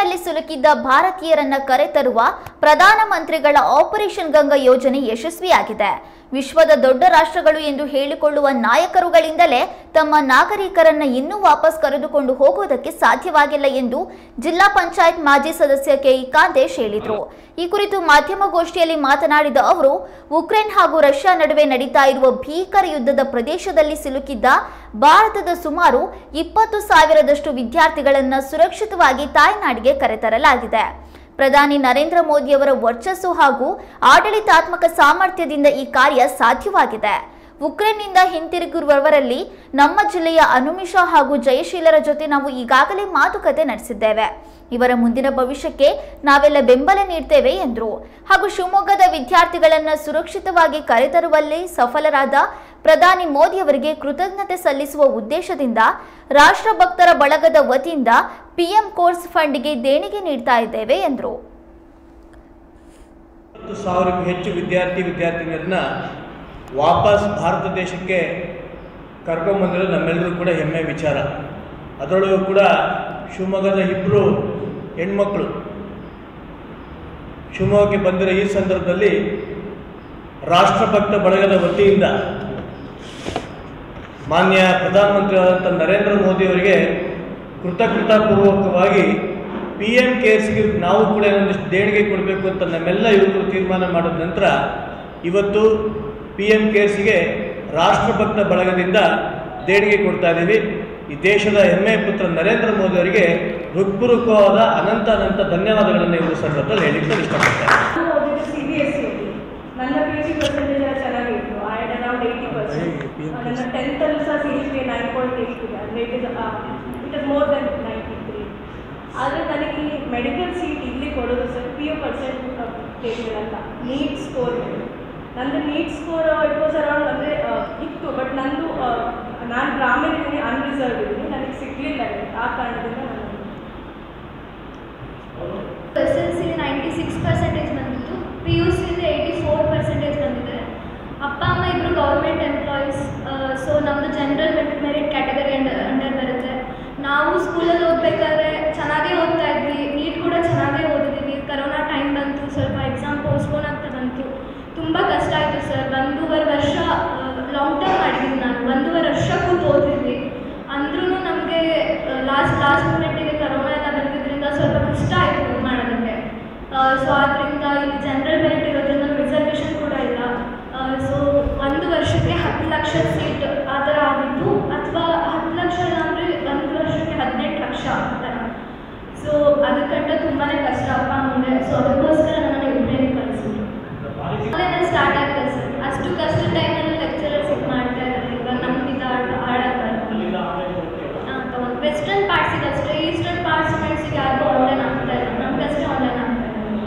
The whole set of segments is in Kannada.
ವಿಮಾನದಲ್ಲಿ ಸಿಲುಕಿದ್ದ ಭಾರತೀಯರನ್ನ ಕರೆತರುವ ಪ್ರಧಾನಮಂತ್ರಿಗಳ ಆಪರೇಷನ್ ಗಂಗಾ ಯೋಜನೆ ಯಶಸ್ವಿಯಾಗಿದೆ ವಿಶ್ವದ ದೊಡ್ಡ ರಾಷ್ಟ್ರಗಳು ಎಂದು ಹೇಳಿಕೊಳ್ಳುವ ನಾಯಕರುಗಳಿಂದಲೇ ತಮ್ಮ ನಾಗರಿಕರನ್ನ ಇನ್ನೂ ವಾಪಸ್ ಕರೆದುಕೊಂಡು ಹೋಗುವುದಕ್ಕೆ ಸಾಧ್ಯವಾಗಿಲ್ಲ ಎಂದು ಜಿಲ್ಲಾ ಪಂಚಾಯತ್ ಮಾಜಿ ಸದಸ್ಯ ಕೆಇ ಕಾಂತೇಶ್ ಹೇಳಿದರು ಈ ಕುರಿತು ಮಾಧ್ಯಮಗೋಷ್ಠಿಯಲ್ಲಿ ಮಾತನಾಡಿದ ಅವರು ಉಕ್ರೇನ್ ಹಾಗೂ ರಷ್ಯಾ ನಡುವೆ ನಡೀತಾ ಇರುವ ಭೀಕರ ಯುದ್ಧದ ಪ್ರದೇಶದಲ್ಲಿ ಸಿಲುಕಿದ್ದ ಭಾರತದ ಸುಮಾರು ಇಪ್ಪತ್ತು ಸಾವಿರದಷ್ಟು ವಿದ್ಯಾರ್ಥಿಗಳನ್ನ ಸುರಕ್ಷಿತವಾಗಿ ತಾಯ್ನಾಡಿಗೆ ಕರೆತರಲಾಗಿದೆ ಪ್ರಧಾನಿ ನರೇಂದ್ರ ಮೋದಿಯವರ ವರ್ಚಸ್ಸು ಹಾಗೂ ಆಡಳಿತಾತ್ಮಕ ಸಾಮರ್ಥ್ಯದಿಂದ ಈ ಕಾರ್ಯ ಸಾಧ್ಯವಾಗಿದೆ ಉಕ್ರೇನ್ನಿಂದ ಹಿಂತಿರುಗಿರುವವರಲ್ಲಿ ನಮ್ಮ ಜಿಲ್ಲೆಯ ಅನುಮಿಷ ಹಾಗೂ ಜಯಶೀಲರ ಜೊತೆ ನಾವು ಈಗಾಗಲೇ ಮಾತುಕತೆ ನಡೆಸಿದ್ದೇವೆ ಇವರ ಮುಂದಿನ ಭವಿಷ್ಯಕ್ಕೆ ನಾವೆಲ್ಲ ಬೆಂಬಲ ನೀಡ್ತೇವೆ ಎಂದರು ಹಾಗೂ ಶಿವಮೊಗ್ಗದ ವಿದ್ಯಾರ್ಥಿಗಳನ್ನ ಸುರಕ್ಷಿತವಾಗಿ ಕರೆತರುವಲ್ಲಿ ಸಫಲರಾದ ಪ್ರಧಾನಿ ಮೋದಿ ಅವರಿಗೆ ಕೃತಜ್ಞತೆ ಸಲ್ಲಿಸುವ ಉದ್ದೇಶದಿಂದ ರಾಷ್ಟ್ರಭಕ್ತರ ಬಳಗದ ವತಿಯಿಂದ ಪಿಎಂ ಕೋರ್ಸ್ ಫಂಡ್ಗೆ ದೇಣಿಗೆ ನೀಡ್ತಾ ಇದ್ದೇವೆ ಎಂದರು ಹತ್ತು ಸಾವಿರಕ್ಕೂ ಹೆಚ್ಚು ವಿದ್ಯಾರ್ಥಿ ವಿದ್ಯಾರ್ಥಿನಿಯರನ್ನ ವಾಪಸ್ ಭಾರತ ದೇಶಕ್ಕೆ ಕರ್ಕೊಂಬಂದಿರೋದು ನಮ್ಮೆಲ್ಲರೂ ಕೂಡ ಹೆಮ್ಮೆ ವಿಚಾರ ಅದರೊಳಗೂ ಕೂಡ ಶಿವಮೊಗ್ಗದ ಇಬ್ಬರು ಹೆಣ್ಮಕ್ಳು ಶಿವಮೊಗ್ಗಕ್ಕೆ ಬಂದಿರೋ ಈ ಸಂದರ್ಭದಲ್ಲಿ ರಾಷ್ಟ್ರಭಕ್ತ ಬಳಗದ ವತಿಯಿಂದ ಮಾನ್ಯ ಪ್ರಧಾನಮಂತ್ರಿಯಾದಂಥ ನರೇಂದ್ರ ಮೋದಿ ಅವರಿಗೆ ಕೃತಜ್ಞತಾಪೂರ್ವಕವಾಗಿ ಪಿ ಎಂ ಕೇರ್ಸ್ಗೆ ನಾವು ಕೂಡ ಒಂದಿಷ್ಟು ದೇಣಿಗೆ ಕೊಡಬೇಕು ಅಂತ ನಮ್ಮೆಲ್ಲ ಯುವಕರು ತೀರ್ಮಾನ ಮಾಡಿದ ನಂತರ ಇವತ್ತು ಪಿ ಎಂ ಕೇರ್ಸ್ಗೆ ರಾಷ್ಟ್ರಭಕ್ತ ಬಳಗದಿಂದ ದೇಣಿಗೆ ಕೊಡ್ತಾ ಇದ್ದೀವಿ ಈ ದೇಶದ ಹೆಮ್ಮೆಯ ಪುತ್ರ ನರೇಂದ್ರ ಮೋದಿ ಅವರಿಗೆ ಹೃತ್ಪೂರ್ವಕವಾದ ಅನಂತ ಅನಂತ ಧನ್ಯವಾದಗಳನ್ನು ಇವರು ಸಂದರ್ಭದಲ್ಲಿ ಹೇಳಿಕ್ಕೆ ಇಷ್ಟಪಡ್ತೇನೆ ನಾನು ಓದಿದ್ದು ಸಿ ಬಿ ಎಸ್ ಸಿ ನನ್ನ ಪಿ ಜಿ ಪರ್ಸೆಂಟೇಜ್ ಎಲ್ಲ ಚೆನ್ನಾಗಿತ್ತು I had around eighty percent ನನ್ನ ಟೆಂತಲ್ಲೂ ಸಹ C G P nine point eight ಇದೆ ಅಂದರೆ it is it is more than ninety three ಆದರೆ ನನಗೆ ಈ ಮೆಡಿಕಲ್ ಸೀಟ್ ಇಲ್ಲಿ ಕೊಡೋದು sir P U percent table NEET score ನಂದು NEET score it was around ಅಂದರೆ ಇತ್ತು ಬಟ್ ನಂದು ನಾನು ಗ್ರಾಮೀಣ ಇದ್ದೀನಿ ಅನ್ರಿಸರ್ವ್ ಇದ್ದೀನಿ ನನಗೆ ಸಿಗಲಿಲ್ಲ ಆ ಕಾರಣದಿಂದ ನಾನು ಎಸ್ ಎಲ್ ಸಿಲಿ ನೈಂಟಿ ಸಿಕ್ಸ್ ಪರ್ಸೆಂಟೇಜ್ ಬಂದಿತ್ತು ಪಿ ಯು ಸಿಲಿ ಏಯ್ಟಿ ಫೋರ್ ಪರ್ಸೆಂಟೇಜ್ ಬಂದಿದೆ ಅಪ್ಪ ಅಮ್ಮ ಇಬ್ಬರು ಗೌರ್ಮೆಂಟ್ ಎಂಪ್ಲಾಯೀಸ್ ಸೊ ನಮ್ಮದು general merit category under under ಬರುತ್ತೆ ನಾವು ಸ್ಕೂಲಲ್ಲಿ ಓದಬೇಕಾದ್ರೆ ಚೆನ್ನಾಗೇ ಓದ್ತಾ ಇದ್ವಿ ನೀಟ್ ಕೂಡ ಚೆನ್ನಾಗೇ ಓದಿದ್ದೀವಿ ಕರೋನಾ ಟೈಮ್ ಬಂತು ಸ್ವಲ್ಪ ಎಕ್ಸಾಮ್ ಪೋಸ್ಟ್ಪೋನ್ ಆಗ್ತಾ ಬಂತು ತುಂಬ ಕಷ್ಟ ಆಯಿತು ಸರ್ ಒಂದೂವರೆ ವರ್ಷ ಲಾಂಗ್ ಟರ್ಮ್ ಮಾಡಿದ್ದೀನಿ ನಾನು ಒಂದೂವರೆ ವರ್ಷ ಕೂತು ಓದಿದ್ವಿ ಅಂದ್ರೂ ನಮಗೆ ಲಾಸ್ಟ್ ಲಾಸ್ಟ್ ಮೂಮೆಂಟಿಗೆ ಕರೋನಾ ಎಲ್ಲ ಬಂದಿದ್ದರಿಂದ ಸ್ವಲ್ಪ ಕಷ್ಟ ಆಯಿತು ಇದು ಮಾಡೋದಕ್ಕೆ ಸೊ ಆದ್ದರಿಂದ ಇಲ್ಲಿ ಜನರಲ್ ಮೆರಿಟ್ ಇರೋದ್ರಿಂದ ರಿಸರ್ವೇಷನ್ ಕೂಡ ಇಲ್ಲ ಸೊ ಒಂದು ವರ್ಷಕ್ಕೆ ಹತ್ತು ಲಕ್ಷ ಸೀಟ್ ಆ ಥರ ಆಗಿತ್ತು ಅಥವಾ ಹತ್ತು ಲಕ್ಷ ಇಲ್ಲ ಅಂದರೆ ಒಂದು ವರ್ಷಕ್ಕೆ ಹದಿನೆಂಟು ಲಕ್ಷ ಆ ಥರ ಸೊ ಅದಕ್ಕಂಟ ತುಂಬಾ ಕಷ್ಟ ಅಪ್ಪ ಮುಂದೆ ಸೊ ಅದಕ್ಕೋಸ್ಕರ ನನ್ನನ್ನು ಇಬ್ಬರೇ ಕಳಿಸಿದ್ರು ಆನ್ಲೈನಲ್ಲಿ ಸ್ಟಾರ್ಟ್ ಆಗ್ತದೆ ಸರ್ ಅಷ್ಟು ಕಷ್ಟ ಟೈಮಲ್ಲಿ ಲೆಕ್ಚರರ್ಸ್ ಇದು ಮಾಡ್ತಾ ಇದ್ದಾರೆ ಇವಾಗ ನಮ್ಗೆ ಇದು ಆಡ ಆಡಕ್ಕೆ ಹಾಂ ವೆಸ್ಟರ್ನ್ ಪಾರ್ಟ್ಸಿಗೆ ಅಷ್ಟೇ ಈಸ್ಟರ್ನ್ ಪಾರ್ಟ್ಸ್ ಫ್ರೆಂಡ್ಸಿಗೆ ಯಾರಿಗೂ ಆನ್ಲೈನ್ ಆಗ್ತಾ ಇಲ್ಲ ನಮಗಷ್ಟೇ ಆನ್ಲೈನ್ ಆಗ್ತಾ ಇದೆ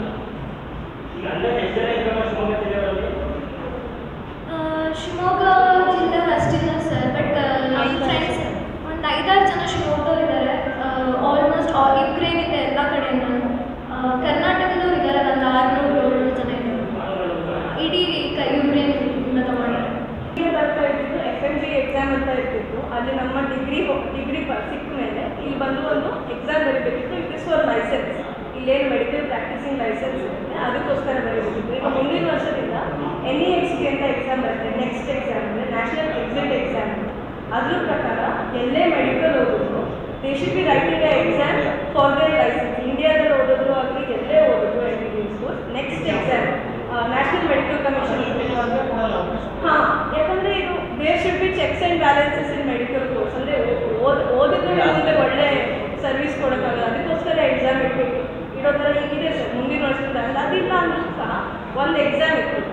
ಆ, ಶಿವಮೊಗ್ಗ ಜಿಲ್ಲೆ ಅಷ್ಟಿಲ್ಲ ಸರ್ ಬಟ್ ನಮ್ಮ ಫ್ರೆಂಡ್ಸ್ ಒಂದು ಐದಾರು ಜನ ಶಿವಮೊಗ್ಗದವ್ರು ಇದ್ದಾರೆ ಆಲ್ಮೋಸ್ಟ್ ಆಲ್ ಯುಕ್ರೇನ್ ಇದೆ ಎಲ್ಲ ಕಡೆಯಿಂದ ಕರ್ನಾಟಕದವ್ರು ಇದ್ದಾರೆ ಒಂದು ಆರುನೂರು ಏಳ್ನೂರು ಜನ ಇದ್ದಾರೆ ಇಡೀ ಕ ಯುಕ್ರೇನ್ ತಗೊಂಡ್ರೆ ಈಗ ಬರ್ತಾ ಇದ್ದಿದ್ದು ಎಫ್ ಎಮ್ ಜಿ ಎಕ್ಸಾಮ್ ಅಂತ ಇರ್ತಿತ್ತು ಅಲ್ಲಿ ನಮ್ಮ ಡಿಗ್ರಿ ಡಿಗ್ರಿ ಸಿಕ್ಕ ಮೇಲೆ ಇಲ್ಲಿ ಬಂದು ಒಂದು ಎಕ್ಸಾಮ್ ಬರೀಬೇಕಿತ್ತು ಇಟ್ ಇಸ್ ಫಾರ್ ಲೈಸೆನ್ಸ್ ಇಲ್ಲೇನು ಮೆಡಿಕಲ್ ಪ್ರಾಕ್ಟೀಸಿಂಗ್ ಲೈಸೆನ್ಸ್ ಇರುತ್ತೆ ಅದಕ್ಕೋಸ್ಕರ ಬರೀಬೇಕಿತ್ತು ಈಗ ಮುಂದಿನ ವರ್ಷದಿಂದ ಎನ್ ಇ ಎಕ್ಸ್ ಟಿ ಅಂತ ಎಕ್ಸಾಮ್ ಬರುತ್ತೆ ನೆಕ್ಸ್ಟ್ ಎಕ್ಸಾಮ್ ಅಂದರೆ ನ್ಯಾಷನಲ್ ಎಕ್ಸಿಟ್ ಎಕ್ಸಾಮ್ ಅದ್ರ ಪ್ರಕಾರ ಎಲ್ಲೇ ಮೆಡಿಕಲ್ ಓದಿದ್ರು they should be writing exam for their license ಇಂಡಿಯಾದಲ್ಲಿ ಓದಿದ್ರು ಆಗಲಿ ಎಲ್ಲೇ ಓದಿದ್ರು M B B S course next exam national medical commission ಹಾಂ ಯಾಕಂದರೆ ಇದು there should be checks and balances in medical course ಅಂದರೆ ಓದ್ ಓದಿದ್ರೆ ಮುಂದೆ ಒಳ್ಳೆ ಸರ್ವಿಸ್ ಕೊಡೋಕ್ಕಾಗಲ್ಲ ಅದಕ್ಕೋಸ್ಕರ ಎಕ್ಸಾಮ್ ಇಟ್ಬಿಟ್ಟು ಇಡೋ ಥರ ಈಗಿದೆ ಸರ್ ಮುಂದಿನ ವರ್ಷದಿಂದ ಅಲ್ಲ ಅದಿಲ್ಲ ಅಂದ್ರೂ ಸಹ ಒಂದು ಎಕ್ಸಾಮ್ ಇತ್ತು